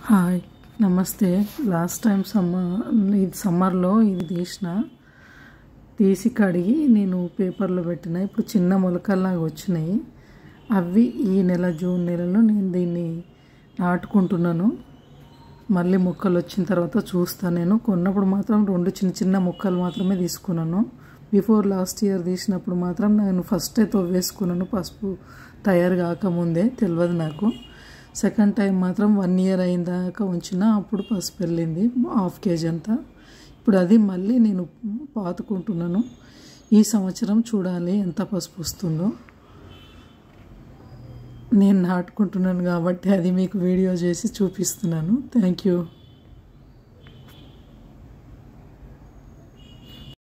hi నమస్తే last time summer ఇది సమ్మర్లో ఇది తీసిన తీసి కడిగి నేను పేపర్లో పెట్టిన ఇప్పుడు చిన్న మొలకల్లాగా వచ్చినాయి అవి ఈ నెల జూన్ నెలలో నేను దీన్ని నాటుకుంటున్నాను మళ్ళీ మొక్కలు వచ్చిన తర్వాత చూస్తాను నేను కొన్నప్పుడు మాత్రం రెండు చిన్న చిన్న మొక్కలు మాత్రమే తీసుకున్నాను బిఫోర్ లాస్ట్ ఇయర్ తీసినప్పుడు మాత్రం నేను ఫస్టే తవ్వేసుకున్నాను పసుపు తయారు కాకముందే తెలియదు నాకు సెకండ్ టైం మాత్రం వన్ ఇయర్ అయిన దాకా ఉంచిన అప్పుడు పసుపు వెళ్ళింది హాఫ్ కేజీ అంతా ఇప్పుడు అది మళ్ళీ నేను పాతుకుంటున్నాను ఈ సంవత్సరం చూడాలి ఎంత పసుపు వస్తుందో నేను నాటుకుంటున్నాను కాబట్టి అది మీకు వీడియో చేసి చూపిస్తున్నాను థ్యాంక్ యూ